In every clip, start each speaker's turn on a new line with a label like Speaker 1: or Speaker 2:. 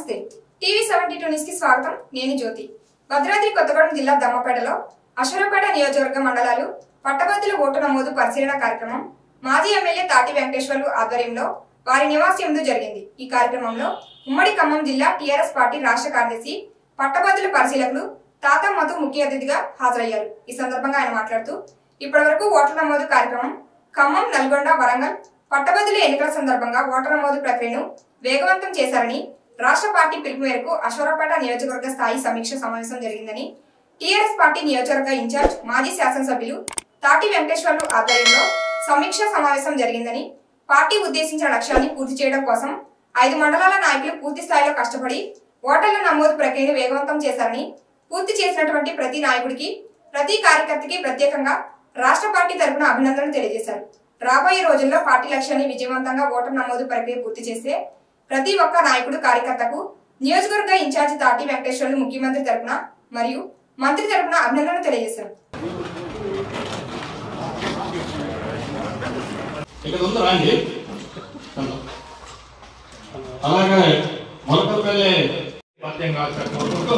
Speaker 1: నమస్తే TV seventy two news కి స్వాగతం నేను జ్యోతి భద్రాద్రి కొత్తగూడెం జిల్లా దమ్మపేటలో అశ్వరపేట నియోజకవర్గ మండలాలు పట్టభద్రుల ఓటు నమోదు పరిశీలన కార్యక్రమం మాజీ ఎమ్మెల్యే తాటి వెంకటేశ్వర్లు ఆధ్వర్యంలో వారి నివాసం ముందు జరిగింది ఈ కార్యక్రమంలో ఉమ్మడి ఖమ్మం జిల్లా టీఆర్ఎస్ పార్టీ రాష్ట్ర కార్యదర్శి పట్టభద్రుల పరిశీలకులు తాత మధు ముఖ్య అతిథిగా హాజరయ్యారు ఈ సందర్భంగా ఆయన మాట్లాడుతూ ఇప్పటివరకు ఓట్ల నమోదు కార్యక్రమం ఖమ్మం నల్గొండ వరంగల్ పట్టభద్రుల ఎన్నికల సందర్భంగా ఓటర్ నమోదు ప్రక్రియను వేగవంతం చేశారని రాష్ట్ర పార్టీ పిలుపు మేరకు అశ్వరపేట నియోజకవర్గ స్థాయి సమీక్ష సమావేశం జరిగిందని టీఆర్ఎస్ పార్టీ నియోజకవర్గ ఇన్ఛార్జ్ మాజీ శాసనసభ్యులు తాటి వెంకటేశ్వర్లు ఆధ్వర్యంలో సమీక్ష సమావేశం జరిగిందని పార్టీ ఉద్దేశించిన లక్ష్యాన్ని పూర్తి చేయడం కోసం ఐదు మండలాల నాయకులు పూర్తి స్థాయిలో కష్టపడి ఓటర్ల నమోదు ప్రక్రియను వేగవంతం చేశారని పూర్తి చేసినటువంటి ప్రతి నాయకుడికి ప్రతి కార్యకర్తకి ప్రత్యేకంగా రాష్ట్ర పార్టీ తరపున అభినందనలు తెలియజేశారు రాబోయే రోజుల్లో పార్టీ లక్ష్యాన్ని విజయవంతంగా ఓటర్ నమోదు ప్రక్రియ పూర్తి చేస్తే ప్రతి ఒక్క నాయకుడు కార్యకర్తకు నియోజకవర్గ ఇన్ఛార్జి తాటి వెంకటేశ్వర్లు ముఖ్యమంత్రి తరపున మరియు మంత్రి తరపున అభినందనలు తెలియజేశారు
Speaker 2: ఇక్కడ ఉంది రాండి అలాగే మొలకలపల్లి పద్యం కాల్చారు కోరుకుంటూ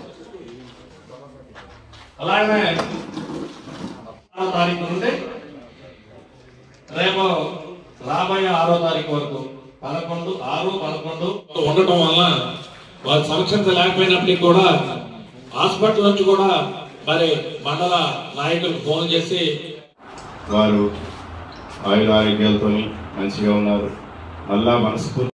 Speaker 2: అలాగే ఆరో తారీఖు నుండి రేపు రాబోయే ఆరో తారీఖు వరకు పదకొండు ఆరు పదకొండు ఉండటం వల్ల వారు సమీక్షించలేకపోయినప్పటికీ కూడా హాస్పిటల్ నుంచి కూడా మరి మండల నాయకులు ఫోన్ చేసి
Speaker 3: వారు ఆయుర ఆరోగ్యాలతో మంచిగా ఉన్నారు మళ్ళా మనస్ఫూర్తి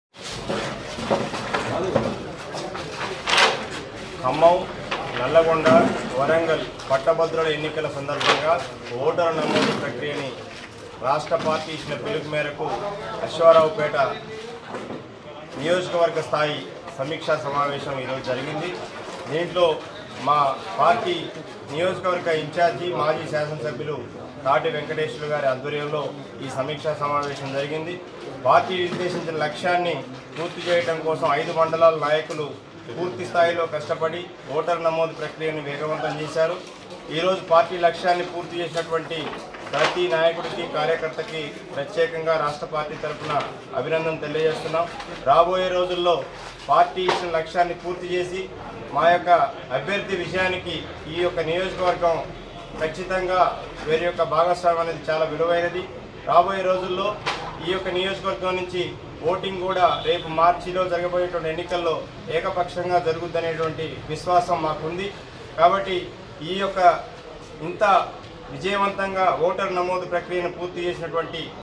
Speaker 4: ఖమ్మం నల్లగొండ వరంగల్ పట్టభద్రుల ఎన్నికల సందర్భంగా ఓటరు నమోదు ప్రక్రియని రాష్ట్ర పార్టీ ఇచ్చిన పిలుపు మేరకు అశ్వారావుపేట నియోజకవర్గ స్థాయి సమీక్షా సమావేశం ఈరోజు జరిగింది దీంట్లో మా పార్టీ నియోజకవర్గ ఇన్ఛార్జి మాజీ శాసనసభ్యులు తాటి వెంకటేశ్వర గారి ఆధ్వర్యంలో ఈ సమీక్షా సమావేశం జరిగింది పార్టీ నిర్దేశించిన లక్ష్యాన్ని పూర్తి చేయడం కోసం ఐదు మండలాల నాయకులు పూర్తి స్థాయిలో కష్టపడి ఓటర్ నమోదు ప్రక్రియను వేగవంతం చేశారు ఈరోజు పార్టీ లక్ష్యాన్ని పూర్తి చేసినటువంటి ప్రతి నాయకుడికి కార్యకర్తకి ప్రత్యేకంగా రాష్ట్ర పార్టీ తరఫున అభినందన తెలియజేస్తున్నాం రాబోయే రోజుల్లో పార్టీ ఇచ్చిన లక్ష్యాన్ని పూర్తి చేసి మా యొక్క అభ్యర్థి విషయానికి ఈ యొక్క నియోజకవర్గం ఖచ్చితంగా వీరి యొక్క భాగస్వామ్యం అనేది చాలా విలువైనది రాబోయే రోజుల్లో ఈ యొక్క నియోజకవర్గం నుంచి ఓటింగ్ కూడా రేపు మార్చిలో జరగబోయేటువంటి ఎన్నికల్లో ఏకపక్షంగా జరుగుద్దనేటువంటి విశ్వాసం మాకుంది కాబట్టి ఈ యొక్క ఇంత విజయవంతంగా ఓటర్ నమోదు ప్రక్రియను పూర్తి చేసినటువంటి